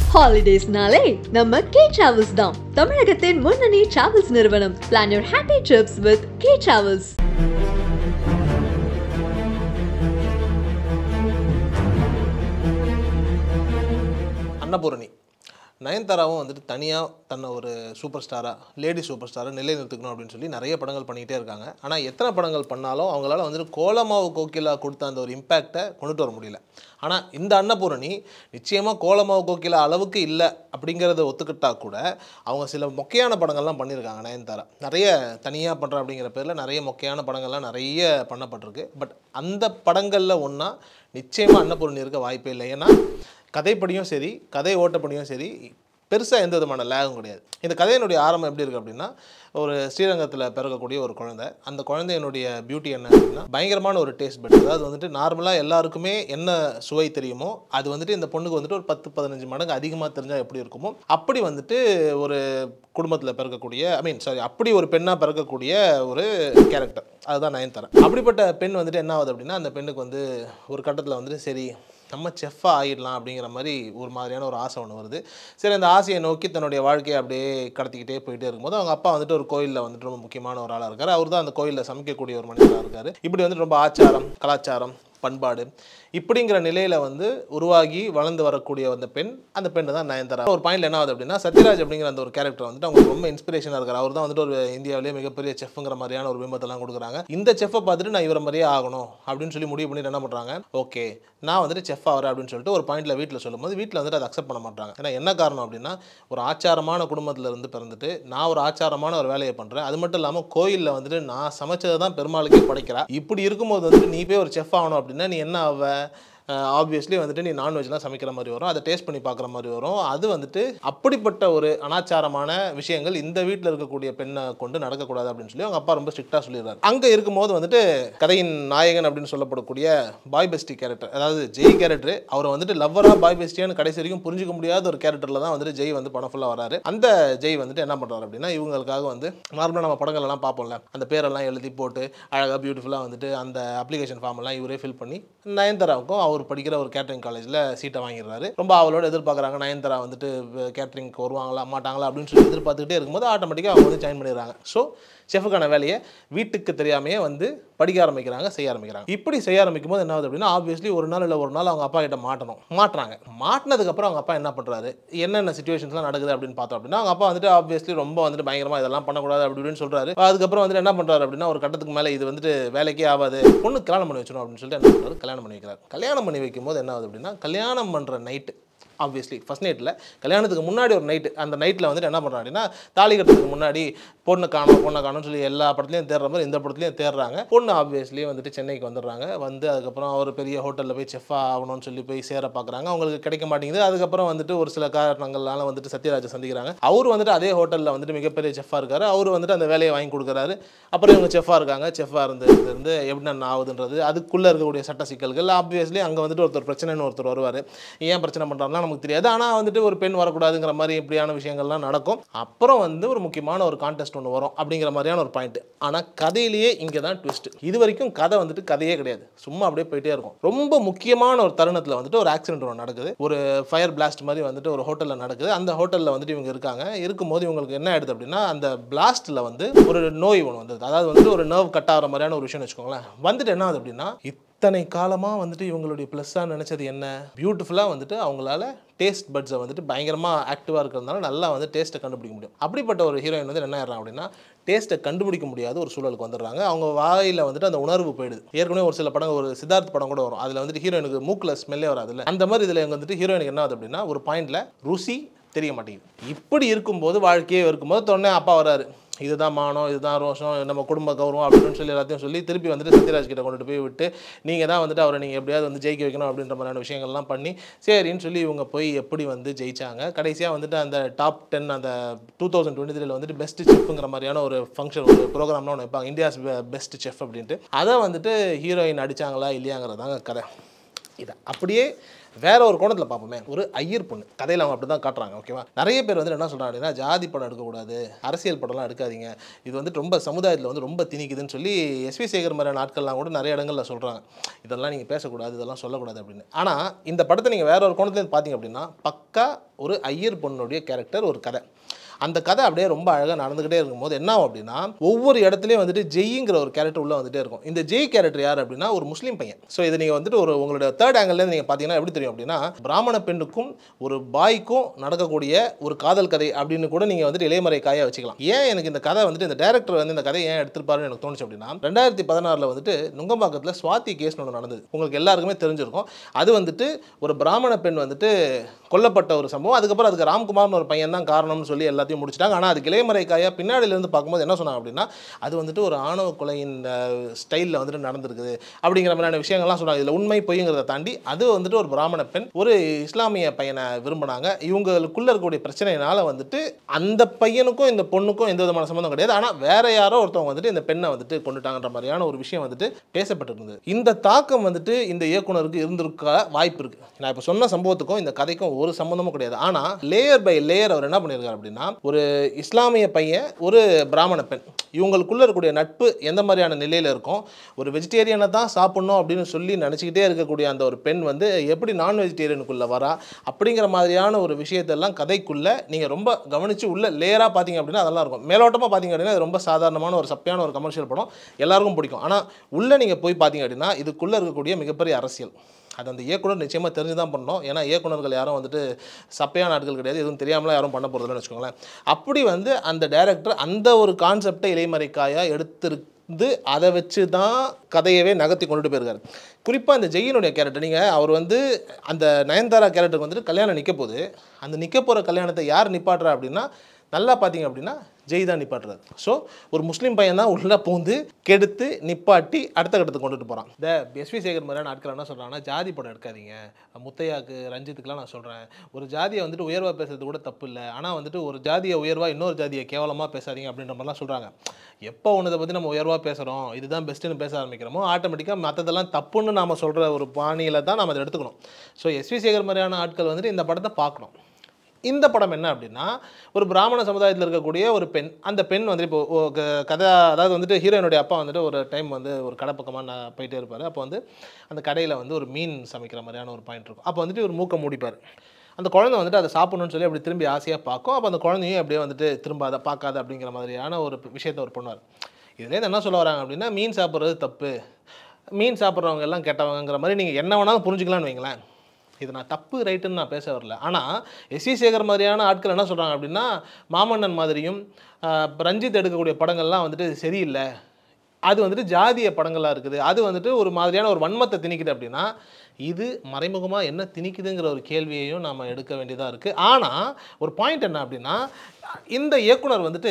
ஹாலிடேஸ்னாலே நம்ம K travels தான் தமிழகத்தின் முன்னணி டிராவல்ஸ் நிறுவனம் plan your happy trips with K travels Annapoorani நயன்தாராவும் வந்துட்டு தனியாக தன்னை ஒரு சூப்பர் ஸ்டாராக லேடி சூப்பர் ஸ்டாரை நிலைநிறுத்திக்கணும் அப்படின்னு சொல்லி நிறைய படங்கள் பண்ணிக்கிட்டே இருக்காங்க ஆனால் எத்தனை படங்கள் பண்ணாலும் அவங்களால வந்துட்டு கோலமாவு கோகிலா கொடுத்த அந்த ஒரு இம்பேக்டை கொண்டுட்டு வர முடியல ஆனால் இந்த அன்னபூரணி நிச்சயமாக கோலமாவு கோகிலா அளவுக்கு இல்லை அப்படிங்கிறத ஒத்துக்கிட்டா கூட அவங்க சில மொக்கையான படங்கள்லாம் பண்ணியிருக்காங்க நயன்தாரா நிறைய தனியாக பண்ணுற அப்படிங்கிற பேரில் நிறைய மொக்கையான படங்கள்லாம் நிறைய பண்ணப்பட்டிருக்கு பட் அந்த படங்களில் ஒன்றா நிச்சயமாக அன்னபூரணி இருக்க வாய்ப்பே இல்லை ஏன்னா கதைப்படியும் சரி கதை ஓட்டப்படியும் சரி பெருசாக எந்த விதமான லேகும் கிடையாது இந்த கதையினுடைய ஆரம்பம் எப்படி இருக்குது அப்படின்னா ஒரு ஸ்ரீரங்கத்தில் பிறக்கக்கூடிய ஒரு குழந்தை அந்த குழந்தையினுடைய பியூட்டி என்ன அப்படின்னா பயங்கரமான ஒரு டேஸ்ட் பட் அதாவது வந்துட்டு நார்மலாக எல்லாருக்குமே என்ன சுவை தெரியுமோ அது வந்துட்டு இந்த பொண்ணுக்கு வந்துட்டு ஒரு பத்து பதினஞ்சு மடங்கு அதிகமாக தெரிஞ்சால் எப்படி இருக்குமோ அப்படி வந்துட்டு ஒரு குடும்பத்தில் பிறக்கக்கூடிய ஐ மீன் சாரி அப்படி ஒரு பெண்ணாக பிறக்கக்கூடிய ஒரு கேரக்டர் அதுதான் நயன்தாரா அப்படிப்பட்ட பெண் வந்துட்டு என்ன ஆகுது அப்படின்னா அந்த பெண்ணுக்கு வந்து ஒரு கட்டத்தில் வந்துட்டு சரி நம்ம செஃப்பாக ஆகிடலாம் அப்படிங்கிற மாதிரி ஒரு மாதிரியான ஒரு ஆசை ஒன்று வருது சரி அந்த ஆசையை நோக்கி தன்னுடைய வாழ்க்கையை அப்படியே கடத்திக்கிட்டே போயிட்டே இருக்கும்போது அவங்க அப்பா வந்துட்டு ஒரு கோயிலில் வந்துட்டு ரொம்ப முக்கியமான ஒரு ஆளாக இருக்கார் அவர் தான் அந்த கோயிலில் சமைக்கக்கூடிய ஒரு மனிதராக இருக்கார் இப்படி வந்துட்டு ரொம்ப ஆச்சாரம் கலாச்சாரம் பண்பாடு இப்படிங்கிற நிலையில் வந்து உருவாகி வளர்ந்து வரக்கூடிய அந்த பெண் அந்த பெண் தான் நயன்தாரா ஒரு பாயிண்ட்ல என்ன ஆகுது அப்படின்னா சத்யராஜ் அப்படிங்கிற அந்த ஒரு கேரக்டர் வந்துட்டு அவங்களுக்கு ரொம்ப இன்ஸ்பிரேஷனாக இருக்கார் அவர் தான் வந்துட்டு ஒரு இந்தியாவிலேயே மிகப்பெரிய செஃப்ங்கிற மாதிரியான ஒரு பிம்பத்தெல்லாம் கொடுக்குறாங்க இந்த செஃப்பை பார்த்துட்டு நான் இவரை மாதிரியே ஆகணும் அப்படின்னு சொல்லி முடிவு பண்ணிட்டு என்ன பண்ணுறாங்க ஓகே நான் வந்துட்டு செஃப் ஆகிறேன் அப்படின்னு சொல்லிட்டு ஒரு பாயிண்ட்ல வீட்டில் சொல்லும்போது வீட்டில் வந்துட்டு அதை அக்செப்ட் பண்ண மாட்டாங்க ஏன்னா என்ன காரணம் அப்படின்னா ஒரு ஆச்சாரமான குடும்பத்தில் இருந்து பிறந்துட்டு நான் ஒரு ஆச்சாரமான ஒரு வேலையை பண்ணுறேன் அது மட்டும் இல்லாமல் கோயிலில் வந்துட்டு நான் சமைச்சதை தான் பெருமாளுக்கே படைக்கிறா இப்படி இருக்கும்போது வந்துட்டு நீ போய் ஒரு செஃப் ஆகணும் அப்படின்னா நீ என்ன ஆவ ஆப்வியஸ்லி வந்துட்டு நீ நான்வெஜ்லாம் சமைக்கிற மாதிரி வரும் அதை டேஸ்ட் பண்ணி பார்க்குற மாதிரி வரும் அது வந்துட்டு அப்படிப்பட்ட ஒரு அனாச்சாரமான விஷயங்கள் இந்த வீட்டில் இருக்கக்கூடிய பெண்ணை கொண்டு நடக்கக்கூடாது அப்படின்னு சொல்லி அவங்க அப்பா ரொம்ப ஸ்ட்ரிக்டாக சொல்லிடுறாரு அங்கே இருக்கும்போது வந்துட்டு கதையின் நாயகன் அப்படின்னு சொல்லப்படக்கூடிய பாய் பெஸ்டி கேரக்டர் அதாவது ஜெய் கேரக்டர் அவரை வந்துட்டு லவ்வராக பாய் பெஸ்டியான்னு கடைசி வரைக்கும் புரிஞ்சுக்க முடியாத ஒரு கேரக்டரில் தான் வந்துட்டு ஜெய் வந்து படம் ஃபுல்லாக வராரு அந்த ஜெய் வந்துட்டு என்ன பண்ணுறாரு அப்படின்னா இவங்களுக்காக வந்து நார்மலாக நம்ம படங்கள் எல்லாம் பார்ப்போம்ல அந்த பேரெல்லாம் எழுதி போட்டு அழகாக பியூட்டிஃபுல்லாக வந்துட்டு அந்த அப்ளிகேஷன் ஃபார்ம் எல்லாம் இவரே ஃபில் பண்ணி நயன்தாராவுக்கும் அவர் படிக்கிற ஒரு கேட்டரிங் காலேஜில் சீட்டை வாங்கிடுறாரு ரொம்ப அவளோட எதிர்பார்க்குறாங்க நயன்தாரா வந்துட்டு கேட்டரிங்க்கு வருவாங்களா மாட்டாங்களா அப்படின்னு சொல்லி எதிர்பார்த்துக்கிட்டே இருக்கும்போது ஆட்டோமேட்டிக்காக அவங்க வந்து ஜாயின் பண்ணிடுறாங்க ஸோ செஃபுக்கான வேலையை வீட்டுக்கு தெரியாமையே வந்து படிக்க ஆரம்பிக்கிறாங்க செய்ய ஆரம்பிக்கிறாங்க இப்படி செய்ய ஆரம்பிக்கும் போது என்ன ஆகுது அப்படின்னா ஆப்வியஸ்லி ஒரு நாள் இல்லை ஒரு நாள் அவங்க அப்பா கிட்ட மாட்டணும் மாட்டுறாங்க மாட்டினதுக்கப்புறம் அவங்க அப்பா என்ன பண்ணுறாரு என்னென்ன சுச்சுவேஷன்ஸ்லாம் நடக்குது அப்படின்னு பார்த்தோம் அப்படின்னா அவங்க அப்பா வந்துட்டு ஆப்வியஸ்லி ரொம்ப வந்துட்டு பயங்கரமாக இதெல்லாம் பண்ணக்கூடாது அப்படி இப்படின்னு சொல்கிறாரு அதுக்கப்புறம் வந்துட்டு என்ன பண்ணுறாரு அப்படின்னா ஒரு கட்டத்துக்கு மேலே இது வந்துட்டு வேலைக்கே ஆகாது பொண்ணு கல்யாணம் பண்ணி வச்சிடும் அப்படின்னு சொல்லிட்டு என்ன பண்ணுறாரு கல்யாணம் பண்ணி வைக்கிறார் கல்யாணம் பண்ணி வைக்கும்போது என்ன ஆகுது அப்படின்னா கல்யாணம் பண்ணுற நைட்டு ஆப்வியஸ்லி ஃபஸ்ட் நைட்டில் கல்யாணத்துக்கு முன்னாடி ஒரு நைட்டு அந்த நைட்டில் வந்துட்டு என்ன பண்ணுறாங்க அப்படின்னா தாலி கட்டுறதுக்கு முன்னாடி பொண்ணு காணும் பொண்ணை காணும்னு சொல்லி எல்லா படத்துலையும் தேடுற மாதிரி இந்த படத்துலையும் தேடுறாங்க பொண்ணு ஆப்வியஸ்லி வந்துட்டு சென்னைக்கு வந்துடுறாங்க வந்து அதுக்கப்புறம் ஒரு பெரிய ஹோட்டலில் போய் செஃப்பாக ஆகணும்னு சொல்லி போய் சேர பார்க்குறாங்க அவங்களுக்கு கிடைக்க மாட்டேங்குது அதுக்கப்புறம் வந்துட்டு ஒரு சில காரணங்களால வந்துட்டு சத்யராஜை சந்திக்கிறாங்க அவர் வந்துட்டு அதே ஹோட்டலில் வந்துட்டு மிகப்பெரிய செஃப்பாக இருக்காரு அவர் வந்துட்டு அந்த வேலையை வாங்கி கொடுக்குறாரு அப்புறம் இவங்க செஃப்பாக இருக்காங்க செஃப்பாக இருந்து இருந்து எப்படி என்ன ஆகுதுன்றது அதுக்குள்ளே இருக்கக்கூடிய சட்ட சிக்கல்கள் ஆப்வியஸ்லி அங்கே வந்துட்டு ஒருத்தர் பிரச்சனைன்னு ஒருத்தர் வருவார் ஏன் பிரச்சனை பண்ணுறாருலாம் நமக்கு தெரியாது ஆனால் வந்துட்டு ஒரு பெண் வரக்கூடாதுங்கிற மாதிரி இப்படியான விஷயங்கள்லாம் நடக்கும் அப்புறம் வந்து ஒரு முக்கியமான ஒரு கான்டெஸ்ட் ஒன்று வரும் அப்படிங்கிற மாதிரியான ஒரு பாயிண்ட் ஆனால் கதையிலேயே இங்கே தான் ட்விஸ்ட் இது வரைக்கும் கதை வந்துட்டு கதையே கிடையாது சும்மா அப்படியே போயிட்டே இருக்கும் ரொம்ப முக்கியமான ஒரு தருணத்தில் வந்துட்டு ஒரு ஆக்சிடென்ட் ஒன்று நடக்குது ஒரு ஃபயர் பிளாஸ்ட் மாதிரி வந்துட்டு ஒரு ஹோட்டலில் நடக்குது அந்த ஹோட்டலில் வந்துட்டு இவங்க இருக்காங்க இருக்கும்போது இவங்களுக்கு என்ன ஆயிடுது அப்படின்னா அந்த பிளாஸ்ட்டில் வந்து ஒரு நோய் ஒன்று வந்தது அதாவது வந்துட்டு ஒரு நர்வ் கட் ஆகிற மாதிரியான ஒரு விஷயம் வச்சுக்கோங்களேன் வந்துட்டு என்ன ஆகுது அப்படின்னா இத்தனை காலமாக வந்துட்டு இவங்களுடைய ப்ளஸ்ஸாக நினச்சது என்ன பியூட்டிஃபுல்லாக வந்துட்டு அவங்களால டேஸ்ட் பட்ஸை வந்துட்டு பயங்கரமாக ஆக்டிவாக இருக்கிறதுனால நல்லா வந்து டேஸ்ட்டை கண்டுபிடிக்க முடியும் அப்படிப்பட்ட ஒரு ஹீரோயின் வந்து என்ன ஆயிடுறாங்க அப்படின்னா டேஸ்ட்டை கண்டுபிடிக்க முடியாத ஒரு சூழலுக்கு வந்துடுறாங்க அவங்க வாயில் வந்துட்டு அந்த உணர்வு போயிடுது ஏற்கனவே ஒரு சில படம் ஒரு சித்தார்த் படம் கூட வரும் அதில் வந்துட்டு ஹீரோயினுக்கு மூக்கில் ஸ்மெல்லே வராதுல்ல அந்த மாதிரி இதில் இவங்க வந்துட்டு ஹீரோயினுக்கு என்ன ஆகுது அப்படின்னா ஒரு பாயிண்டில் ருசி தெரிய மாட்டேங்குது இப்படி இருக்கும்போது வாழ்க்கையே இருக்கும்போது தொன்னே அப்பா வராரு இதுதான் மானம் இதுதான் ரோஷம் நம்ம குடும்ப கௌரவம் அப்படின்னு சொல்லி எல்லாத்தையும் சொல்லி திருப்பி வந்துட்டு சத்யராஜ் கிட்ட கொண்டுட்டு போய் விட்டு நீங்கள் தான் வந்துட்டு அவரை நீங்கள் எப்படியாவது வந்து ஜெயிக்க வைக்கணும் அப்படின்ற மாதிரியான விஷயங்கள்லாம் பண்ணி சரின்னு சொல்லி இவங்க போய் எப்படி வந்து ஜெயிச்சாங்க கடைசியாக வந்துட்டு அந்த டாப் டென் அந்த டூ தௌசண்ட் டுவெண்ட்டி த்ரீல வந்துட்டு பெஸ்ட் செஃப்ங்கிற மாதிரியான ஒரு ஃபங்க்ஷன் ஒரு ப்ரோக்ராம்லாம் ஒன்று வைப்பாங்க இந்தியாஸ் பெஸ்ட் செஃப் அப்படின்ட்டு அதை வந்துட்டு ஹீரோயின் அடிச்சாங்களா இல்லையாங்கிறதாங்க கதை இதை அப்படியே வேற ஒரு கோணத்தில் பார்ப்போமே ஒரு ஐயர் பொண்ணு கதையில் அவங்க அப்படி தான் காட்டுறாங்க ஓகேவா நிறைய பேர் வந்து என்ன சொல்கிறாங்க அப்படின்னா ஜாதி படம் எடுக்கக்கூடாது அரசியல் படம்லாம் எடுக்காதீங்க இது வந்துட்டு ரொம்ப சமுதாயத்தில் வந்து ரொம்ப திணிக்குதுன்னு சொல்லி எஸ்வி சேகர் மாதிரியான ஆட்கள்லாம் கூட நிறைய இடங்களில் சொல்கிறாங்க இதெல்லாம் நீங்கள் பேசக்கூடாது இதெல்லாம் சொல்லக்கூடாது அப்படின்னு ஆனால் இந்த படத்தை நீங்கள் வேற ஒரு கோணத்துலேருந்து பார்த்தீங்க அப்படின்னா பக்கா ஒரு ஐயர் பொண்ணுடைய கேரக்டர் ஒரு கதை அந்த கதை அப்படியே ரொம்ப அழகாக நடந்துக்கிட்டே இருக்கும்போது என்ன ஆகும் அப்படின்னா ஒவ்வொரு இடத்துலையும் வந்துட்டு ஜெய்ங்கிற ஒரு கேரக்டர் உள்ளே வந்துட்டே இருக்கும் இந்த ஜெய் கேரக்டர் யார் அப்படின்னா ஒரு முஸ்லீம் பையன் ஸோ இதை நீங்கள் வந்துட்டு ஒரு உங்களுடைய தேர்ட் ஆங்கிள்லேருந்து நீங்கள் பார்த்தீங்கன்னா எப்படி தெரியும் அப்படின்னா பிராமண பெண்ணுக்கும் ஒரு பாய்க்கும் நடக்கக்கூடிய ஒரு காதல் கதை அப்படின்னு கூட நீங்கள் வந்துட்டு இளையமறை காய வச்சுக்கலாம் ஏன் எனக்கு இந்த கதை வந்துட்டு இந்த டேரக்டர் வந்து இந்த கதையை ஏன் எடுத்திருப்பாருன்னு எனக்கு தோணுச்சு அப்படின்னா ரெண்டாயிரத்தி பதினாறில் வந்துட்டு நுங்கம்பாக்கத்தில் சுவாதி கேஸ்னு ஒன்று நடந்தது உங்களுக்கு எல்லாருக்குமே தெரிஞ்சிருக்கும் அது வந்துட்டு ஒரு பிராமண பெண் வந்துட்டு கொல்லப்பட்ட ஒரு சம்பவம் அதுக்கப்புறம் அதுக்கு ராம்குமார்னு ஒரு பையன் தான் காரணம்னு சொல்லி எல்லாத்தையும் முடிச்சிட்டாங்க ஆனால் அது இளையமறை காயா பின்னாடியிலேருந்து பார்க்கும்போது என்ன சொன்னாங்க அப்படின்னா அது வந்துட்டு ஒரு ஆணவ கொலையின் ஸ்டைலில் வந்துட்டு நடந்திருக்குது அப்படிங்கிற மாதிரியான விஷயங்கள்லாம் சொன்னாங்க இதில் உண்மை பொய்ங்கிறத தாண்டி அது வந்துட்டு ஒரு பிராமண பெண் ஒரு இஸ்லாமிய பையனை விரும்பினாங்க இவங்களுக்குள்ள இருக்கக்கூடிய பிரச்சனையினால வந்துட்டு அந்த பையனுக்கும் இந்த பொண்ணுக்கும் எந்த விதமான சம்மந்தம் கிடையாது ஆனால் வேற யாரோ ஒருத்தவங்க வந்துட்டு இந்த பெண்ணை வந்துட்டு கொண்டுட்டாங்கன்ற மாதிரியான ஒரு விஷயம் வந்துட்டு பேசப்பட்டிருந்தது இந்த தாக்கம் வந்துட்டு இந்த இயக்குனருக்கு இருந்திருக்க வாய்ப்பு இருக்கு நான் இப்போ சொன்ன சம்பவத்துக்கும் இந்த கதைக்கும் ஒரு சம்மந்தமும் கிடையாது ஆனால் லேயர் பை லேயர் அவர் என்ன பண்ணியிருக்காரு அப்படின்னா ஒரு இஸ்லாமிய பையன் ஒரு பிராமண பெண் இவங்களுக்குள்ள இருக்கக்கூடிய நட்பு எந்த மாதிரியான நிலையில் இருக்கும் ஒரு வெஜிடேரியனை தான் சாப்பிடணும் அப்படின்னு சொல்லி நினச்சிக்கிட்டே இருக்கக்கூடிய அந்த ஒரு பெண் வந்து எப்படி நான் வெஜிடேரியனுக்குள்ளே வரா அப்படிங்கிற மாதிரியான ஒரு விஷயத்தெல்லாம் கதைக்குள்ளே நீங்கள் ரொம்ப கவனித்து உள்ள லேயராக பார்த்தீங்க அப்படின்னா அதெல்லாம் இருக்கும் மேலோட்டமாக பார்த்தீங்க அப்படின்னா இது ரொம்ப சாதாரணமான ஒரு சப்பையான ஒரு கமர்ஷியல் படம் எல்லாருக்கும் பிடிக்கும் ஆனால் உள்ளே நீங்கள் போய் பார்த்தீங்க அப்படின்னா இதுக்குள்ளே இருக்கக்கூடிய மிகப்பெரிய அரசியல் அது அந்த இயக்குனர் நிச்சயமாக தெரிஞ்சு தான் பண்ணணும் ஏன்னா இயக்குனர்கள் யாரும் வந்துட்டு சப்பையான ஆட்கள் கிடையாது எதுவும் தெரியாமலாம் யாரும் பண்ண போகிறதில்லன்னு வச்சுக்கோங்களேன் அப்படி வந்து அந்த டைரக்டர் அந்த ஒரு கான்செப்டை இலைமறைக்காயாக எடுத்திருந்து அதை வச்சு தான் கதையவே நகர்த்தி கொண்டுட்டு போயிருக்காரு குறிப்பாக அந்த ஜெயினுடைய கேரக்டர் நீங்கள் அவர் வந்து அந்த நயன்தாரா கேரக்டருக்கு வந்துட்டு கல்யாணம் நிற்க போகுது அந்த நிற்க போகிற கல்யாணத்தை யார் நிப்பாட்டுறா அப்படின்னா நல்லா பார்த்தீங்க அப்படின்னா ஜெய் தான் நிப்பாட்டுறாரு ஸோ ஒரு முஸ்லீம் பையன் தான் உள்ளே பூந்து கெடுத்து நிப்பாட்டி அடுத்த கட்டத்துக்கு கொண்டுட்டு போகிறான் இந்த எஸ்வி சேகர் மாதிரியான ஆட்கள் என்ன சொல்கிறாங்கன்னா ஜாதி படம் எடுக்காதீங்க முத்தையாக்கு ரஞ்சித்துக்குலாம் நான் சொல்கிறேன் ஒரு ஜாதியை வந்துட்டு உயர்வாக பேசுறது கூட தப்பு இல்லை ஆனால் வந்துட்டு ஒரு ஜாதியை உயர்வாக இன்னொரு ஜாதியை கேவலமாக பேசாதீங்க அப்படின்ற மாதிரிலாம் சொல்கிறாங்க எப்போ ஒன்றதை பற்றி நம்ம உயர்வாக பேசுகிறோம் இதுதான் பெஸ்ட்டுன்னு பேச ஆரம்பிக்கிறோமோ ஆட்டோமேட்டிக்காக மற்றதெல்லாம் தப்புன்னு நாம் சொல்கிற ஒரு பாணியில் தான் நம்ம அதை எடுத்துக்கணும் ஸோ எஸ்வி சேகர் மாதிரியான ஆட்கள் வந்துட்டு இந்த படத்தை பார்க்கணும் இந்த படம் என்ன அப்படின்னா ஒரு பிராமண சமுதாயத்தில் இருக்கக்கூடிய ஒரு பெண் அந்த பெண் வந்துட்டு இப்போ ஓ, க- கதை அதாவது வந்துட்டு ஹீரோயினுடைய அப்பா வந்துட்டு ஒரு டைம் வந்து ஒரு கடை பக்கமாக நான் போயிட்டே இருப்பார் அப்போ வந்து அந்த கடையில் வந்து ஒரு மீன் சமைக்கிற மாதிரியான ஒரு பாயிண்ட் இருக்கும் அப்போ வந்துட்டு ஒரு மூக்கை மூடிப்பார் அந்த குழந்தை வந்துட்டு அதை சாப்பிடணும்னு சொல்லி அப்படி திரும்பி ஆசையாக பார்க்கும் அப்போ அந்த குழந்தையும் அப்படியே வந்துட்டு திரும்பாத பார்க்காத அப்படிங்கிற மாதிரியான ஒரு விஷயத்தை அவர் பண்ணுவார் இதுலேருந்து என்ன சொல்ல வராங்க அப்படின்னா மீன் சாப்பிட்றது தப்பு மீன் சாப்பிட்றவங்க எல்லாம் கெட்டவங்கிற மாதிரி நீங்கள் என்ன வேணாலும் புரிஞ்சுக்கலாம்னு வைங்களேன் இது நான் தப்பு ரைட்டுன்னு நான் பேச வரல ஆனால் எஸ்வி சேகர் மாதிரியான ஆட்கள் என்ன சொல்கிறாங்க அப்படின்னா மாமன்னன் மாதிரியும் ஆஹ், ரஞ்சித் எடுக்கக்கூடிய படங்கள்லாம் வந்துட்டு சரியில்லை அது வந்துட்டு ஜாதிய படங்களாக இருக்குது அது வந்துட்டு ஒரு மாதிரியான ஒரு வன்மத்தை திணிக்குது அப்படின்னா இது மறைமுகமாக என்ன திணிக்குதுங்கிற ஒரு கேள்வியையும் நாம் எடுக்க வேண்டியதாக இருக்குது ஆனால் ஒரு பாயிண்ட் என்ன அப்படின்னா இந்த இயக்குனர் வந்துட்டு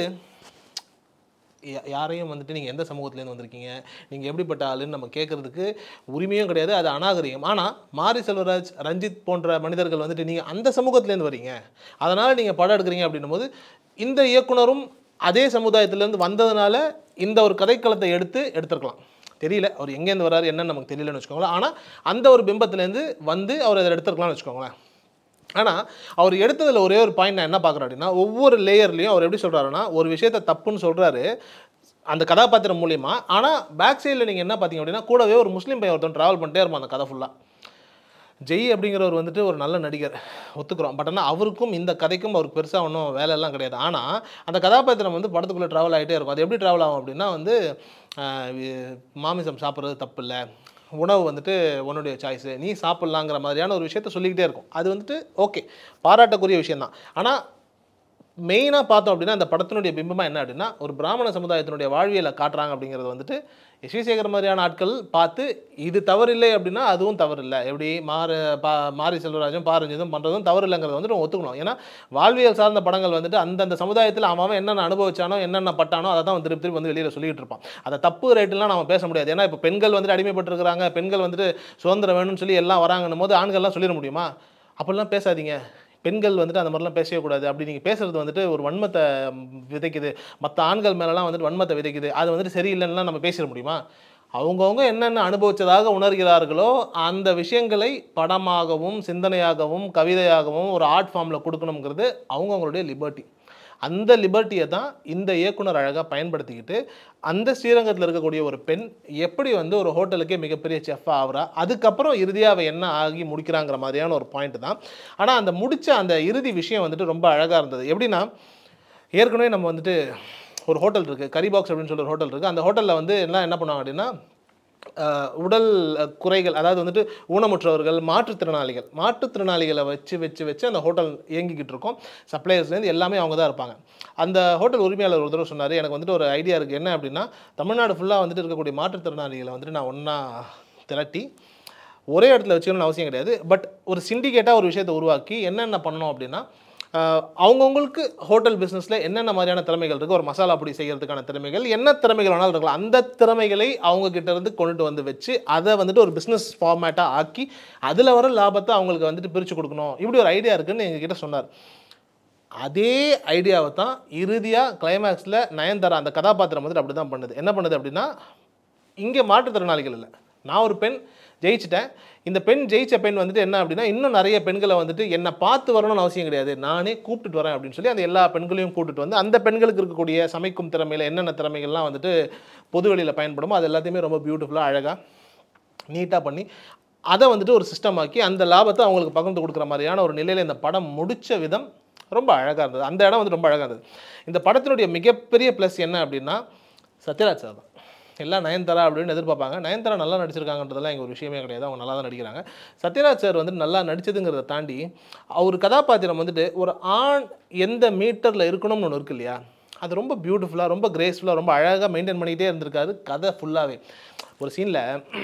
யா- யாரையும் வந்துட்டு நீங்கள் எந்த சமூகத்துலேருந்து வந்திருக்கீங்க நீங்கள் எப்படிப்பட்ட ஆளுன்னு நம்ம கேட்குறதுக்கு உரிமையும் கிடையாது அது அநாகரிகம் ஆனால் மாரி செல்வராஜ் ரஞ்சித் போன்ற மனிதர்கள் வந்துட்டு நீங்கள் அந்த சமூகத்துலேருந்து வரீங்க அதனால் நீங்கள் படம் எடுக்கிறீங்க அப்படின்னும் போது இந்த இயக்குனரும் அதே சமுதாயத்திலேருந்து வந்ததுனால இந்த ஒரு கதைக்களத்தை எடுத்து எடுத்திருக்கலாம் தெரியல அவர் எங்கேருந்து வராரு என்னன்னு நமக்கு தெரியலன்னு வச்சுக்கோங்களேன் ஆனால் அந்த ஒரு பிம்பத்துலேருந்து வந்து அவர் அதை எடுத்திருக்கலாம்னு வச்சுக்கோங்களேன் ஆனால் அவர் எடுத்ததில் ஒரே ஒரு பாயிண்ட் நான் என்ன பார்க்குறேன் அப்படின்னா ஒவ்வொரு லேயர்லையும் அவர் எப்படி சொல்கிறாருன்னா ஒரு விஷயத்தை தப்புன்னு சொல்கிறாரு அந்த கதாபாத்திரம் மூலியமா ஆனால் பேக் சைடில் நீங்கள் என்ன பார்த்தீங்க அப்படின்னா கூடவே ஒரு முஸ்லீம் பையன் ஒருத்தன் ட்ராவல் பண்ணிட்டே இருப்பான் அந்த கதை ஃபுல்லாக ஜெய் அப்படிங்கிறவர் வந்துட்டு ஒரு நல்ல நடிகர் ஒத்துக்கிறோம் பட் ஆனால் அவருக்கும் இந்த கதைக்கும் அவருக்கு பெருசாக ஒன்றும் வேலையெல்லாம் கிடையாது ஆனால் அந்த கதாபாத்திரம் வந்து படத்துக்குள்ளே ட்ராவல் ஆகிட்டே இருக்கும் அது எப்படி ட்ராவல் ஆகும் அப்படின்னா வந்து ஆஹ், வி- மாமிசம் சாப்பிட்றது தப்பு இல்லை உணவு வந்துட்டு உன்னுடைய சாய்ஸு நீ சாப்பிட்லாங்கிற மாதிரியான ஒரு விஷயத்த சொல்லிக்கிட்டே இருக்கும் அது வந்துட்டு ஓகே பாராட்டக்குரிய விஷயம்தான் ஆனால் மெயினாக பார்த்தோம் அப்படின்னா அந்த படத்தினுடைய பிம்பமாக என்ன அப்படின்னா ஒரு பிராமண சமுதாயத்தினுடைய வாழ்வியலை காட்டுறாங்க அப்படிங்கிறது வந்துட்டு எஸ் வி சேகர் மாதிரியான ஆட்கள் பார்த்து இது தவறில்லை அப்படின்னா அதுவும் தவறில்லை எப்படி மாறு பா மாரி செல்வராஜும் பாரஞ்சிதும் பண்ணுறதும் தவறில்லைங்கிறத வந்துட்டு நம்ம ஒத்துக்கணும் ஏன்னா வாழ்வியல் சார்ந்த படங்கள் வந்துட்டு அந்தந்த சமுதாயத்தில் அவன் அவன் என்னென்ன அனுபவிச்சானோ என்னென்ன பட்டானோ அதை தான் திருப்பி திருப்பி வந்து வெளியில் சொல்லிட்டு இருப்பான் அதை தப்பு ரைட்டுலாம் நம்ம பேச முடியாது ஏன்னா இப்போ பெண்கள் வந்துட்டு அடிமைப்பட்டிருக்கிறாங்க பெண்கள் வந்துட்டு சுதந்திரம் வேணும்னு சொல்லி எல்லாம் வராங்கன்னும் போது ஆண்கள்லாம் சொல்லிட முடியுமா அப்படிலாம் பேசாதீங்க பெண்கள் வந்துட்டு அந்த மாதிரிலாம் பேசவே கூடாது அப்படி நீங்கள் பேசுறது வந்துட்டு ஒரு வன்மத்தை ம், விதைக்குது மற்ற ஆண்கள் மேலெலாம் வந்துட்டு வன்மத்தை விதைக்குது அது வந்துட்டு சரியில்லைன்னா நம்ம பேசிட முடியுமா அவங்கவுங்க என்னென்ன அனுபவிச்சதாக உணர்கிறார்களோ அந்த விஷயங்களை படமாகவும் சிந்தனையாகவும் கவிதையாகவும் ஒரு ஆர்ட் ஃபார்மில் கொடுக்கணுங்கிறது அவங்கவுங்களுடைய லிபர்ட்டி அந்த லிபர்ட்டியை தான் இந்த இயக்குனர் அழகாக பயன்படுத்திக்கிட்டு அந்த ஸ்ரீரங்கத்தில் இருக்கக்கூடிய ஒரு பெண் எப்படி வந்து ஒரு ஹோட்டலுக்கே மிகப்பெரிய செஃப் ஆகுறா அதுக்கப்புறம் இறுதியாக அவ என்ன ஆகி முடிக்கிறாங்கிற மாதிரியான ஒரு பாயிண்ட் தான் ஆனால் அந்த முடிச்ச அந்த இறுதி விஷயம் வந்துட்டு ரொம்ப அழகாக இருந்தது எப்படின்னா ஏற்கனவே நம்ம வந்துட்டு ஒரு ஹோட்டல் இருக்குது கரி பாக்ஸ் அப்படின்னு சொல்லி ஒரு ஹோட்டல் இருக்குது அந்த ஹோட்டலில் வந்து எல்லாம் என்ன பண்ணுவாங்க அப்படின்னா அஹ், உடல் அஹ், குறைகள் அதாவது வந்துட்டு ஊனமுற்றவர்கள் மாற்றுத்திறனாளிகள் மாற்றுத்திறனாளிகளை வச்சு வச்சு வச்சு அந்த ஹோட்டல் இயங்கிக்கிட்டு இருக்கோம் சப்ளையர்ஸ்லேருந்து எல்லாமே அவங்க தான் இருப்பாங்க அந்த ஹோட்டல் உரிமையாளர் ஒரு தடவை சொன்னார் எனக்கு வந்துட்டு ஒரு ஐடியா இருக்குது என்ன அப்படின்னா தமிழ்நாடு ஃபுல்லாக வந்துட்டு இருக்கக்கூடிய மாற்றுத்திறனாளிகளை வந்துட்டு நான் ஒன்றா திரட்டி ஒரே இடத்துல வச்சுக்கணும்னு அவசியம் கிடையாது பட் ஒரு சிண்டிகேட்டாக ஒரு விஷயத்தை உருவாக்கி என்னென்ன பண்ணணும் அப்படின்னா ஆஹ், அவங்கவங்களுக்கு ஹோட்டல் பிஸ்னஸில் என்னென்ன மாதிரியான திறமைகள் இருக்குது ஒரு மசாலா பொடி செய்கிறதுக்கான திறமைகள் என்ன திறமைகள் வேணாலும் இருக்கலாம் அந்த திறமைகளை அவங்க கிட்ட இருந்து கொண்டுட்டு வந்து வச்சு அதை வந்துட்டு ஒரு பிஸ்னஸ் ஃபார்மேட்டாக ஆக்கி அதில் வர லாபத்தை அவங்களுக்கு வந்துட்டு பிரித்து கொடுக்கணும் இப்படி ஒரு ஐடியா இருக்குன்னு எங்ககிட்ட சொன்னார் அதே ஐடியாவை தான் இறுதியாக கிளைமேக்ஸில் நயன்தாரா அந்த கதாபாத்திரம் வந்துட்டு அப்படி தான் பண்ணுது என்ன பண்ணுது அப்படின்னா இங்கே மாற்றுத்திறனாளிகள் இல்லை நான் ஒரு பெண் ஜெயிச்சிட்டேன் இந்த பெண் ஜெயிச்ச பெண் வந்துட்டு என்ன அப்படின்னா இன்னும் நிறைய பெண்களை வந்துட்டு என்னை பார்த்து வரணும்னு அவசியம் கிடையாது நானே கூப்பிட்டுட்டு வரேன் அப்படின்னு சொல்லி அந்த எல்லா பெண்களையும் கூப்பிட்டுட்டு வந்து அந்த பெண்களுக்கு இருக்கக்கூடிய சமைக்கும் திறமையில் என்னென்ன திறமைகள்லாம் வந்துட்டு பொதுவெளியில் பயன்படுமோ அது எல்லாத்தையுமே ரொம்ப பியூட்டிஃபுல்லாக அழகாக நீட்டாக பண்ணி அதை வந்துட்டு ஒரு சிஸ்டம் ஆக்கி அந்த லாபத்தை அவங்களுக்கு பகிர்ந்து கொடுக்குற மாதிரியான ஒரு நிலையில் இந்த படம் முடிச்ச விதம் ரொம்ப அழகாக இருந்தது அந்த இடம் வந்து ரொம்ப அழகாக இருந்தது இந்த படத்தினுடைய மிகப்பெரிய ப்ளஸ் என்ன அப்படின்னா சத்யராஜ் சார் தான் எல்லாம் நயன்தாரா அப்படின்னு எதிர்பார்ப்பாங்க நயன்தாரா நல்லா நடிச்சிருக்காங்கன்றதெல்லாம் எங்கள் ஒரு விஷயமே கிடையாது அவங்க நல்லா தான் நடிக்கிறாங்க சத்யராஜ் சார் வந்து நல்லா நடிச்சதுங்கிறத தாண்டி அவர் கதாபாத்திரம் வந்துட்டு ஒரு ஆண் எந்த மீட்டரில் இருக்கணும்னு ஒன்று இருக்கு இல்லையா அது ரொம்ப பியூட்டிஃபுல்லாக ரொம்ப கிரேஸ்ஃபுல்லாக ரொம்ப அழகாக மெயின்டைன் பண்ணிக்கிட்டே இருந்திருக்காரு கதை ஃபுல்லாகவே ஒரு சீனில்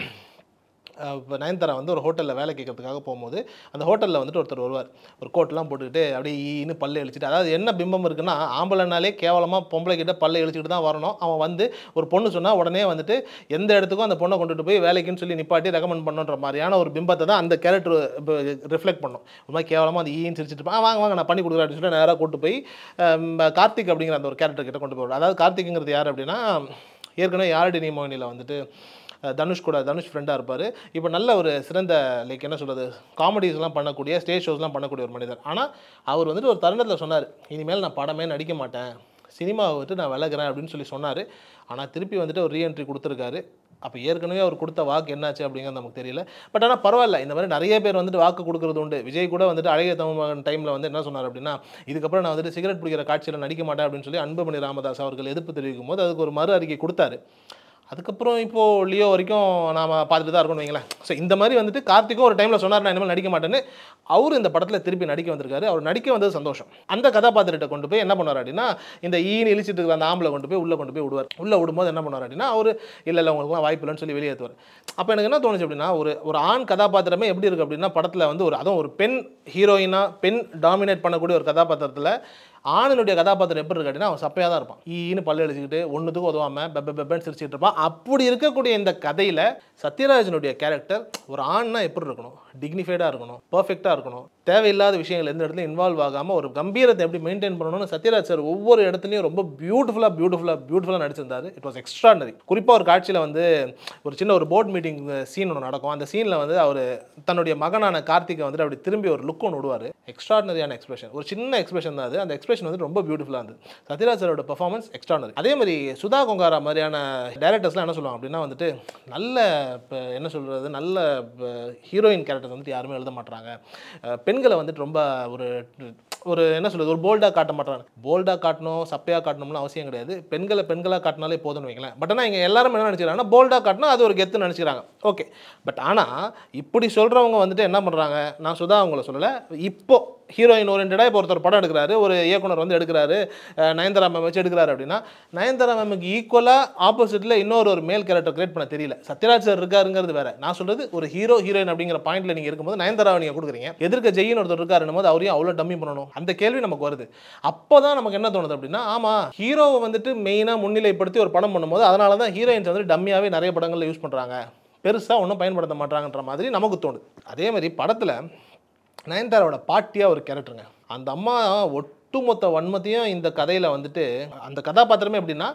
இப்போ நயன்தாரா வந்து ஒரு ஹோட்டலில் வேலை கேட்கறதுக்காக போகும்போது அந்த ஹோட்டலில் வந்துட்டு ஒருத்தர் வருவார் ஒரு கோட்லாம் போட்டுக்கிட்டு அப்படியே ஈன்னு பல்ல இழிச்சிட்டு அதாவது என்ன பிம்பம் இருக்குன்னா ஆம்பளைனாலே கேவலமாக பொம்பளை கிட்ட பல்ல இழிச்சிட்டு தான் வரணும் அவன் வந்து ஒரு பொண்ணு சொன்னால் உடனே வந்துட்டு எந்த இடத்துக்கும் அந்த பொண்ணை கொண்டுட்டு போய் வேலைக்குன்னு சொல்லி நிப்பாட்டி ரெக்கமெண்ட் பண்ணுன்ற மாதிரியான ஒரு பிம்பத்தை தான் அந்த கேரக்டர் ரிஃப்ளெக்ட் பண்ணும் ஒரு மாதிரி கேவலமாக அந்த ஈன்னு சிரிச்சிட்டு இருப்பான். "ஆ, வாங்க வாங்க நான் பண்ணி கொடுக்குறேன் அப்படின்னு சொல்லி நேராக கூட்டு போய் ஹம், கார்த்திக் அப்படிங்கிற அந்த ஒரு கேரக்டர் கிட்ட கொண்டு போவார் அதாவது கார்த்திக்ங்கிறது யார் அப்படின்னா ஏற்கனவே யாரடி நீ மோகினியில் வந்துட்டு அஹ் தனுஷ் கூட தனுஷ் ஃப்ரெண்டாக இருப்பார் இப்போ நல்ல ஒரு சிறந்த லைக் என்ன சொல்கிறது காமெடிஸ்லாம் பண்ணக்கூடிய ஸ்டேஜ் ஷோஸ்லாம் பண்ணக்கூடிய ஒரு மனிதர் ஆனால் அவர் வந்துட்டு ஒரு தருணத்தில் சொன்னார் இனிமேல் நான் படமே நடிக்க மாட்டேன் சினிமாவை விட்டு நான் விலகுறேன் அப்படின்னு சொல்லி சொன்னார் ஆனால் திருப்பி வந்துட்டு ஒரு ரீஎன்ட்ரி கொடுத்துருக்காரு அப்போ ஏற்கனவே அவர் கொடுத்த வாக்கு என்னாச்சு அப்படிங்கிறது நமக்கு தெரியல பட் ஆனால் பரவாயில்ல இந்த மாதிரி நிறைய பேர் வந்துட்டு வாக்கு கொடுக்குறது உண்டு விஜய் கூட வந்துட்டு அழகிய தமிழ் மகன் டைமில் வந்து என்ன சொன்னார் அப்படின்னா இதுக்கப்புறம் நான் வந்துட்டு சிகரெட் பிடிக்கிற காட்சியில் நடிக்க மாட்டேன் அப்படின்னு சொல்லி அன்புமணி ராமதாஸ் அவர்கள் எதிர்ப்பு தெரிவிக்கும் போது அதுக்கு ஒரு மறு அறிக்கை கொடுத்தாரு அதுக்கப்புறம் இப்போது லியோ வரைக்கும் நாம் பார்த்துட்டு தான் இருக்கணும் வைங்களேன் ஸோ இந்த மாதிரி வந்துட்டு கார்த்திக்கும் ஒரு டைமில் சொன்னார் நான் இனிமேல் நடிக்க மாட்டேன்னு அவர் இந்த படத்தில் திருப்பி நடிக்க வந்திருக்காரு அவர் நடிக்க வந்தது சந்தோஷம் அந்த கதாபாத்திரத்தை கொண்டு போய் என்ன பண்ணுவார் அப்படின்னா இந்த ஈன்னு இழிச்சிட்டு இருக்கிற அந்த ஆம்பளை கொண்டு போய் உள்ளே கொண்டு போய் விடுவார் உள்ளே விடும்போது என்ன பண்ணுவார் அப்படின்னா அவர் இல்லை இல்லை உங்களுக்குலாம் வாய்ப்பு இல்லைன்னு சொல்லி வெளியேற்றுவார் அப்போ எனக்கு என்ன தோணுச்சு அப்படின்னா ஒரு ஒரு ஆண் கதாபாத்திரமே எப்படி இருக்குது அப்படின்னா படத்தில் வந்து ஒரு அதுவும் ஒரு பெண் ஹீரோயினாக பெண் டாமினேட் பண்ணக்கூடிய ஒரு கதாபாத்திரத்தில் ஆணினுடைய கதாபாத்திரம் எப்படி இருக்கு அப்படின்னா அவன் சப்பையாக தான் இருப்பான் ஈன்னு பல்லு அடிச்சுக்கிட்டு ஒன்றுத்துக்கும் உதவாமல் பெப்ப பெப்பன்னு சிரிச்சுட்டு இருப்பான் அப்படி இருக்கக்கூடிய இந்த கதையில் சத்யராஜனுடைய கேரக்டர் ஒரு ஆண்னா எப்படி இருக்கணும் டிக்னிஃபைடாக இருக்கணும் பர்ஃபெக்டாக இருக்கணும் தேவையில்லாத விஷயங்கள் எந்த இடத்துலையும் இன்வால்வ் ஆகாமல் ஒரு கம்பீரத்தை எப்படி மெயின்டைன் பண்ணணும்னு சத்யராஜ் சார் ஒவ்வொரு இடத்துலையும் ரொம்ப பியூட்டிஃபுல்லாக பியூட்டிஃபுல்லாக பியூட்டிஃபுல்லாக நடிச்சிருந்தாரு இட் வாஸ் எக்ஸ்ட்ரானரி குறிப்பாக ஒரு காட்சியில் வந்து ஒரு சின்ன ஒரு போர்ட் மீட்டிங் சீன் ஒன்று நடக்கும் அந்த சீனில் வந்து அவர் தன்னுடைய மகனான கார்த்திகை வந்துட்டு அப்படி திரும்பி ஒரு லுக் ஒன்று விடுவார் எக்ஸ்ட்ராடனரியான எக்ஸ்பிரஷன் ஒரு சின்ன எக்ஸ்பிரஷன் தான் அது அந்த எக்ஸ்பிரஷன் வந்து ரொம்ப பியூட்டிஃபுல்லாக இருந்தது சத்யராஜ் சாரோட பெர்ஃபார்மன்ஸ் எக்ஸ்ட்ரானரி அதே மாதிரி சுதா கொங்காரா மாதிரியான டேரக்டர்ஸ்லாம் என்ன சொல்லுவாங்க அப்படின்னா வந்துட்டு நல்ல இப்போ என்ன சொல்கிறது நல்ல ஹீரோயின் கேரக்டர்ஸ் வந்துட்டு யாருமே எழுத மாட்றாங்க அஹ் பெண்களை வந்துட்டு ரொம்ப ஒரு ஒரு என்ன சொல்றது ஒரு போல்டாக காட்ட மாட்டாங்க போல்டாக காட்டணும் சப்பையாக காட்டணும்னு அவசியம் கிடையாது பெண்களை பெண்களாக காட்டினாலே போதும்னு வைங்களேன் பட் ஆனால் இங்கே எல்லாரும் என்ன நினச்சிக்கிறாங்கன்னா போல்டாக காட்டினா அது ஒரு கெத்து நினச்சிக்கிறாங்க ஓகே பட் ஆனால் இப்படி சொல்கிறவங்க வந்துட்டு என்ன பண்ணுறாங்க நான் சுதா அவங்கள சொல்லலை இப்போ ஹீரோயின் ஓரியன்டாக இப்போ ஒருத்தர் படம் எடுக்கிறாரு ஒரு இயக்குனர் வந்து எடுக்கிறாரு அஹ் நயன்தாரா மேம் வச்சு எடுக்கிறாரு அப்படின்னா நயன்தாரா மேமுக்கு ஈக்குவலாக ஆப்போசிட்டில் இன்னொரு ஒரு மேல் கேரக்டர் கிரியேட் பண்ண தெரியல சத்யராஜ் சார் இருக்காருங்கிறது வேற நான் சொல்றது ஒரு ஹீரோ ஹீரோயின் அப்படிங்கிற பாயிண்ட்ல நீங்கள் இருக்கும்போது நயன்தாராவை நீங்கள் கொடுக்குறீங்க எதிர்க்க ஜெயின்னு ஒருத்தர் இருக்காருன்னும் போது அவரையும் அவ்வளோ டம்மி பண்ணணும் அந்த கேள்வி நமக்கு வருது அப்போ தான் நமக்கு என்ன தோணுது அப்படின்னா ஆமாம் ஹீரோவை வந்துட்டு மெயினாக முன்னிலைப்படுத்தி ஒரு படம் பண்ணும்போது அதனால தான் ஹீரோயின்ஸ் வந்து டம்மியாகவே நிறைய படங்களில் யூஸ் பண்ணுறாங்க பெருசாக ஒன்றும் பயன்படுத்த மாட்டாங்கன்ற மாதிரி நமக்கு தோணுது அதே மாதிரி படத்தில் நயன்தாராவோட பாட்டியாக ஒரு கேரக்டருங்க அந்த அம்மா ஒட்டுமொத்த வன்மத்தையும் இந்த கதையில் வந்துட்டு அந்த கதாபாத்திரமே எப்படின்னா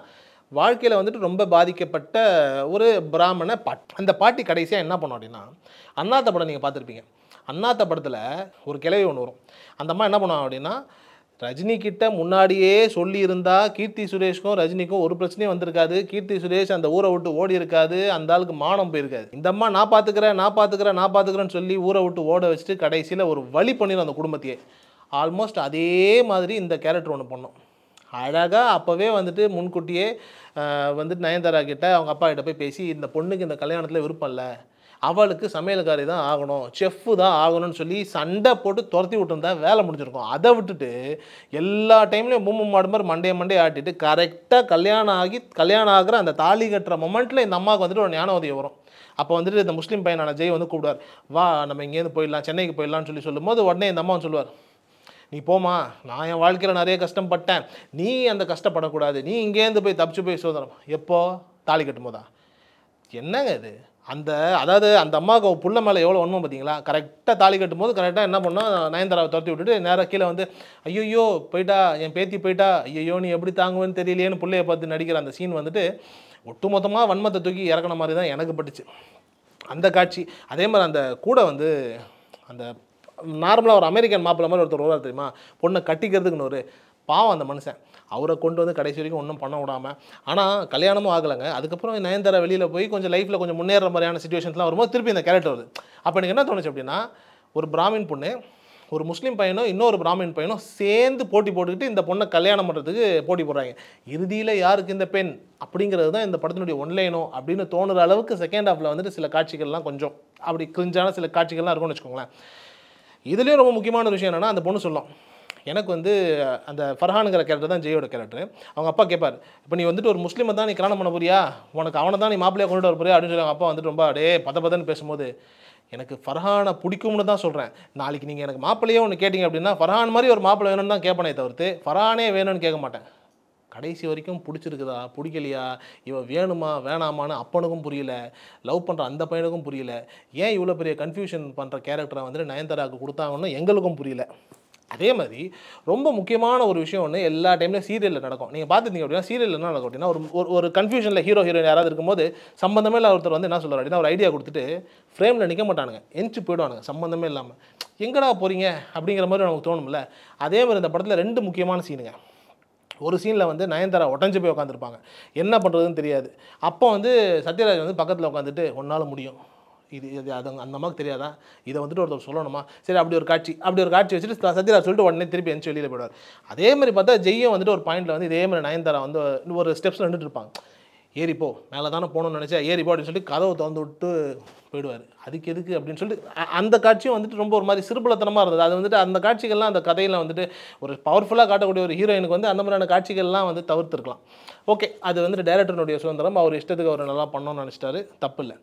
வாழ்க்கையில் வந்துட்டு ரொம்ப பாதிக்கப்பட்ட ஒரு பிராமண பாட்டி அந்த பாட்டி கடைசியாக என்ன பண்ணும் அப்படின்னா அண்ணாத்த படம் நீங்கள் பார்த்துருப்பீங்க அண்ணாத்த படத்தில் ஒரு கிளவி ஒன்று வரும் அந்த அம்மா என்ன பண்ணுவாங்க அப்படின்னா ரஜினி கிட்ட முன்னாடியே சொல்லியிருந்தா கீர்த்தி சுரேஷ்க்கும் ரஜினிக்கும் ஒரு பிரச்சனையும் வந்திருக்காது கீர்த்தி சுரேஷ் அந்த ஊரை விட்டு ஓடி இருக்காது அந்த ஆளுக்கு மானம் போயிருக்காது இந்த அம்மா நான் பார்த்துக்கிறேன் நான் பார்த்துக்கிறேன் நான் பார்த்துக்கிறேன்னு சொல்லி ஊரை விட்டு ஓட வச்சுட்டு கடைசியில் ஒரு வழி பண்ணிடும் அந்த குடும்பத்தையே ஆல்மோஸ்ட் அதே மாதிரி இந்த கேரக்டர் ஒன்று பண்ணோம் அழகாக அப்போவே வந்துட்டு முன்கூட்டியே ஆஹ், வந்துட்டு நயன்தாரா கிட்ட அவங்க அப்பா கிட்ட போய் பேசி இந்த பொண்ணுக்கு இந்த கல்யாணத்தில் விருப்பம் இல்லை அவளுக்கு சமையல்காரி தான் ஆகணும் செஃப்பு தான் ஆகணும்னு சொல்லி சண்டை போட்டு துரத்தி விட்டுருந்தா வேலை முடிஞ்சிருக்கும் அதை விட்டுட்டு எல்லா டைம்லையும் மூம்பு மாடு மாதிரி மண்டைய மண்டைய ஆட்டிட்டு கரெக்டாக கல்யாணம் ஆகி கல்யாணம் ஆகிற அந்த தாலி கட்டுற மொமெண்ட்டில் இந்த அம்மாவுக்கு வந்துட்டு ஒரு ஞான உதவி வரும் அப்போ வந்துட்டு இந்த முஸ்லீம் பையனான ஜெய் வந்து கூப்பிடுவார் வா நம்ம இங்கேருந்து போயிடலாம் சென்னைக்கு போயிடலாம்னு சொல்லி சொல்லும்போது உடனே இந்த அம்மா வந்து சொல்லுவார் நீ போமா நான் என் வாழ்க்கையில் நிறைய கஷ்டப்பட்டேன் நீ அந்த கஷ்டப்படக்கூடாது நீ இங்கேருந்து போய் தப்பிச்சு போய் சோதனம் எப்போ தாலி கட்டும் போதா என்னங்க இது அந்த அதாவது அந்த அம்மாவுக்கு அவ புள்ள மேலே எவ்வளோ உண்மை பார்த்தீங்களா கரெக்டாக தாலி கட்டும் போது கரெக்டாக என்ன பண்ணோம் நயன்தாராவை துரத்தி விட்டுட்டு நேராக கீழே வந்து ஐயோ போயிட்டா என் பேத்தி போயிட்டா ஐயோ நீ எப்படி தாங்குவேன்னு தெரியலையேன்னு பிள்ளைய பார்த்து நடிக்கிற அந்த சீன் வந்துட்டு ஒட்டுமொத்தமாக வன்மத்தை தூக்கி இறக்குன மாதிரி தான் எனக்கு பட்டுச்சு அந்த காட்சி அதே மாதிரி அந்த கூட வந்து அந்த நார்மலாக ஒரு அமெரிக்கன் மாப்பிள்ளை மாதிரி ஒருத்தர் வருவார் தெரியுமா பொண்ணை கட்டிக்கிறதுக்குன்னு ஒரு பாவம் அந்த மனுஷன் அவரை கொண்டு வந்து கடைசி வரைக்கும் ஒன்றும் பண்ண விடாம ஆனால் கல்யாணமும் ஆகலைங்க அதுக்கப்புறம் நயன்தாரா வெளியில் போய் கொஞ்சம் லைஃப்பில் கொஞ்சம் முன்னேற மாதிரியான சுச்சுவேஷன்ஸ்லாம் வரும்போது திருப்பி இந்த கேரக்டர் வருது அப்போ எனக்கு என்ன தோணுச்சு அப்படின்னா ஒரு பிராமின் பொண்ணு ஒரு முஸ்லீம் பையனும் இன்னொரு பிராமின் பையனும் சேர்ந்து போட்டி போட்டுக்கிட்டு இந்த பொண்ணை கல்யாணம் பண்ணுறதுக்கு போட்டி போடுறாங்க இறுதியில் யாருக்கு இந்த பெண் அப்படிங்கிறது தான் இந்த படத்தினுடைய ஒன்லைனோ அப்படின்னு தோணுற அளவுக்கு செகண்ட் ஹாஃபில் வந்துட்டு சில காட்சிகள்லாம் கொஞ்சம் அப்படி கிரிஞ்சான சில காட்சிகள்லாம் இருக்கும்னு வச்சுக்கோங்களேன் இதுலேயும் ரொம்ப முக்கியமான ஒரு விஷயம் என்னென்னா அந்த பொண்ணு சொல்லும் எனக்கு வந்து அந்த ஃபர்ஹானுங்கிற கேரக்டர் தான் ஜெயோட கேரக்டர் அவங்க அப்பா கேட்பார் இப்போ நீ வந்துட்டு ஒரு முஸ்லீமை தான் நீ கல்யாணம் பண்ண போறியா உனக்கு அவனை தான் நீ மாப்பிள்ளையா கொண்டுட்டு வர போறியா அப்படின்னு சொல்லி அவங்க அப்பா வந்துட்டு ரொம்ப அப்படியே பத பதன்னு பேசும்போது எனக்கு ஃபர்ஹானை பிடிக்கும்னு தான் சொல்கிறேன் நாளைக்கு நீங்கள் எனக்கு மாப்பிள்ளையே ஒன்று கேட்டிங்க அப்படின்னா ஃபர்ஹான் மாதிரி ஒரு மாப்பிள்ளை வேணும்னு தான் கேட்பனே தவிர்த்து ஃபர்ஹானே வேணும்னு கேட்க மாட்டேன் கடைசி வரைக்கும் பிடிச்சிருக்குதா பிடிக்கலையா இவன் வேணுமா வேணாமான்னு அப்பனுக்கும் புரியல லவ் பண்ணுற அந்த பையனுக்கும் புரியல ஏன் இவ்வளோ பெரிய கன்ஃபியூஷன் பண்ணுற கேரக்டரை வந்துட்டு நயன்தாராவுக்கு கொடுத்தாங்கன்னு எங்களுக்கும் புரியல அதே மாதிரி ரொம்ப முக்கியமான ஒரு விஷயம் ஒன்று எல்லா டைம்லையும் சீரியலில் நடக்கும் நீங்கள் பார்த்துருந்தீங்க அப்படின்னா சீரியலில் என்ன நடக்கும் அப்படின்னா ஒரு ஒரு ஒரு கன்ஃபியூஷனில் ஹீரோ ஹீரோயின் யாராவது இருக்கும்போது சம்மந்தமே இல்லாத ஒருத்தர் வந்து என்ன சொல்கிறார் அப்படின்னா ஒரு ஐடியா கொடுத்துட்டு ஃப்ரேமில் நிற்க மாட்டானுங்க எஞ்சி போயிடுவானுங்க சம்மந்தமே இல்லாமல் எங்கடா போகிறீங்க அப்படிங்கிற மாதிரி நமக்கு தோணும்ல அதே மாதிரி இந்த படத்தில் ரெண்டு முக்கியமான சீனுங்க ஒரு சீனில் வந்து நயன்தாரா உடஞ்சி போய் உட்காந்துருப்பாங்க என்ன பண்ணுறதுன்னு தெரியாது அப்போ வந்து சத்யராஜ் வந்து பக்கத்தில் உட்காந்துட்டு ஒன்றால் முடியும் இது இது அது அந்த அம்மாவுக்கு தெரியாதா இதை வந்துட்டு ஒருத்தர் சொல்லணுமா சரி அப்படி ஒரு காட்சி அப்படி ஒரு காட்சி வச்சுட்டு ச- சத்யராஜ் சொல்லிட்டு உடனே திருப்பி எந்திச்சு வெளியில் போயிடுவார் அதே மாதிரி பார்த்தா ஜெய்யும் வந்துட்டு ஒரு பாயிண்டில் வந்து இதே மாதிரி நயன்தாரா வந்து ஒரு ஸ்டெப்ஸில் நின்றுட்டு இருப்பாங்க ஏறி போ மேலே தானே போகணும்னு நினச்சா ஏறி போ அப்படின்னு சொல்லி கதவை திறந்து விட்டு போயிடுவார் அதுக்கு எதுக்கு அப்படின்னு சொல்லிட்டு அ- அந்த காட்சியும் வந்துட்டு ரொம்ப ஒரு மாதிரி சிறுபலத்தனமாக இருந்தது அது வந்துட்டு அந்த காட்சிகள்லாம் அந்த கதையில் வந்துட்டு ஒரு பவர்ஃபுல்லாக காட்டக்கூடிய ஒரு ஹீரோயினுக்கு வந்து அந்த மாதிரியான காட்சிகள்லாம் வந்து தவிர்த்துருக்கலாம் ஓகே அது வந்துட்டு டைரக்டருடைய சுதந்திரம் அவர் இஷ்டத்துக்கு அவர் நல்லா பண்ணணும்னு நினச்சிட்டாரு தப்பு இல்லை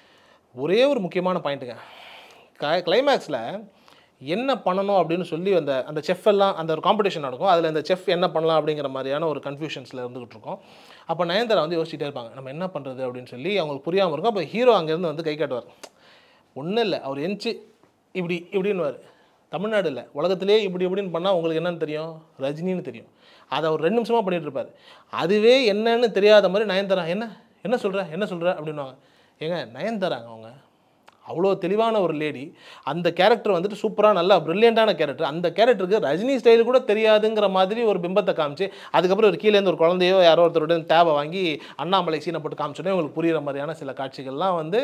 ஒரே ஒரு முக்கியமான பாயிண்ட்டுங்க கிளைமேக்ஸில் என்ன பண்ணணும் அப்படின்னு சொல்லி அந்த அந்த செஃப் எல்லாம் அந்த ஒரு காம்படிஷன் நடக்கும் அதில் இந்த செஃப் என்ன பண்ணலாம் அப்படிங்கிற மாதிரியான ஒரு கன்ஃபியூஷன்ஸில் இருந்துகிட்டு இருக்கோம் அப்போ நயன்தாரா வந்து யோசிச்சுட்டே இருப்பாங்க நம்ம என்ன பண்ணுறது அப்படின்னு சொல்லி அவங்களுக்கு புரியாமல் இருக்கும் அப்போ ஹீரோ அங்கேருந்து வந்து கை காட்டுவார் ஒன்றும் இல்லை அவர் எஞ்சி இப்படி இப்படின்னுவார் தமிழ்நாடு இல்லை உலகத்திலே இப்படி இப்படின்னு பண்ணால் உங்களுக்கு என்னன்னு தெரியும் ரஜினின்னு தெரியும் அதை அவர் ரெண்டு நிமிஷமாக பண்ணிட்டு இருப்பார் அதுவே என்னன்னு தெரியாத மாதிரி நயன்தாரா என்ன என்ன சொல்கிற என்ன சொல்கிற அப்படின்னுவாங்க ஏங்க நயன்தாராங்க அவங்க அவ்வளோ தெளிவான ஒரு லேடி அந்த கேரக்டர் வந்துட்டு சூப்பராக நல்லா ப்ரில்லியண்ட்டான கேரக்டர் அந்த கேரக்டருக்கு ரஜினி ஸ்டைல் கூட தெரியாதுங்கிற மாதிரி ஒரு பிம்பத்தை காமிச்சு அதுக்கப்புறம் ஒரு கீழேருந்து ஒரு குழந்தையோ யாரோ ஒருத்தரோட டேபை வாங்கி அண்ணாமலை சீனை போட்டு காமிச்சோன்னே உங்களுக்கு புரியுற மாதிரியான சில காட்சிகள்லாம் வந்து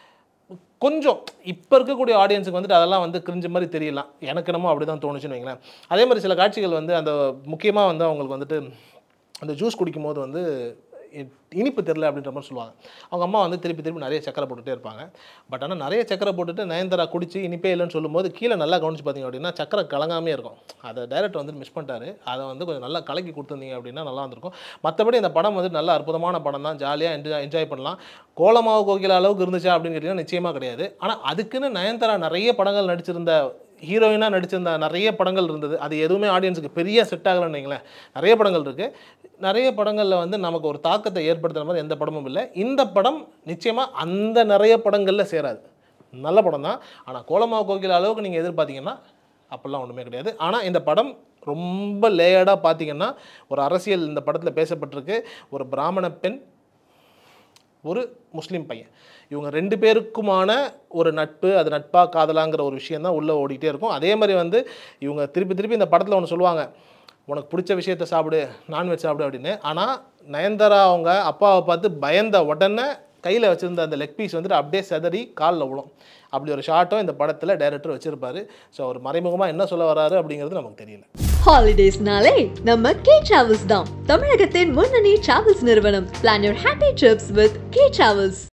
கொஞ்சம் இப்போ இருக்கக்கூடிய ஆடியன்ஸுக்கு வந்துட்டு அதெல்லாம் வந்து கிரிஞ்ச மாதிரி தெரியலாம் எனக்கு என்னமோ அப்படி தான் தோணுச்சுன்னு வைங்களேன் அதே மாதிரி சில காட்சிகள் வந்து அந்த முக்கியமாக வந்து அவங்களுக்கு வந்துட்டு அந்த ஜூஸ் குடிக்கும்போது வந்து இ- இனிப்பு தெரில அப்படின்ற மாதிரி சொல்லுவாங்க அவங்க அம்மா வந்து திருப்பி திருப்பி நிறைய சக்கரை போட்டுகிட்டே இருப்பாங்க பட் ஆனால் நிறைய சக்கரை போட்டுட்டு நயன்தாரா குடிச்சு இனிப்பே இல்லைன்னு சொல்லும்போது கீழே நல்லா கவனிச்சு பார்த்தீங்க அப்படின்னா சக்கரை கலங்காமே இருக்கும் அதை டைரக்டர் வந்து மிஸ் பண்ணிட்டாரு அதை வந்து கொஞ்சம் நல்லா கலக்கி கொடுத்துருந்தீங்க அப்படின்னா நல்லா இருந்திருக்கும் மற்றபடி இந்த படம் வந்து நல்ல அற்புதமான படம் தான் ஜாலியாக என்ஜாய் என்ஜாய் பண்ணலாம் கோலமாவு கோகில அளவுக்கு இருந்துச்சா அப்படின்னு கேட்டிங்கன்னா நிச்சயமாக கிடையாது ஆனால் அதுக்குன்னு நயன்தாரா நிறைய படங்கள் நடிச்சிருந்த ஹீரோயினாக நடிச்சிருந்த நிறைய படங்கள் இருந்தது அது எதுவுமே ஆடியன்ஸுக்கு பெரிய செட் ஆகலைன்னு வைங்களேன் நிறைய படங்கள் இருக்குது நிறைய படங்களில் வந்து நமக்கு ஒரு தாக்கத்தை ஏற்படுத்துகிற மாதிரி எந்த படமும் இல்லை இந்த படம் நிச்சயமாக அந்த நிறைய படங்களில் சேராது நல்ல படம் தான் ஆனால் கோலமாவு கோகில அளவுக்கு நீங்கள் எதிர்பார்த்தீங்கன்னா அப்படிலாம் ஒன்றுமே கிடையாது ஆனால் இந்த படம் ரொம்ப லேயர்டாக பார்த்தீங்கன்னா ஒரு அரசியல் இந்த படத்தில் பேசப்பட்டிருக்கு ஒரு பிராமண பெண் ஒரு முஸ்லீம் பையன் இவங்க ரெண்டு பேருக்குமான ஒரு நட்பு அது நட்பா காதலாங்கிற ஒரு விஷயம் தான் உள்ளே ஓடிட்டே இருக்கும் அதே மாதிரி வந்து இவங்க திருப்பி திருப்பி இந்த படத்தில் ஒன்று சொல்லுவாங்க உனக்கு பிடிச்ச விஷயத்த சாப்பிடு நான்வெஜ் சாப்பிடு அப்படின்னு ஆனால் நயன்தாரா அவங்க அப்பாவை பார்த்து பயந்த உடனே கையில் வச்சுருந்த அந்த லெக் பீஸ் வந்துட்டு அப்படியே செதறி காலில் விழும் அப்படி ஒரு ஷாட்டும் இந்த படத்தில் டைரக்டர் வச்சுருப்பாரு ஸோ அவர் மறைமுகமாக என்ன சொல்ல வராரு அப்படிங்கிறது நமக்கு தெரியல ஹாலிடேஸ்னாலே நம்ம கே டிராவல்ஸ் தான் தமிழகத்தின் முன்னணி டிராவல்ஸ் நிறுவனம் plan your happy trips with K travels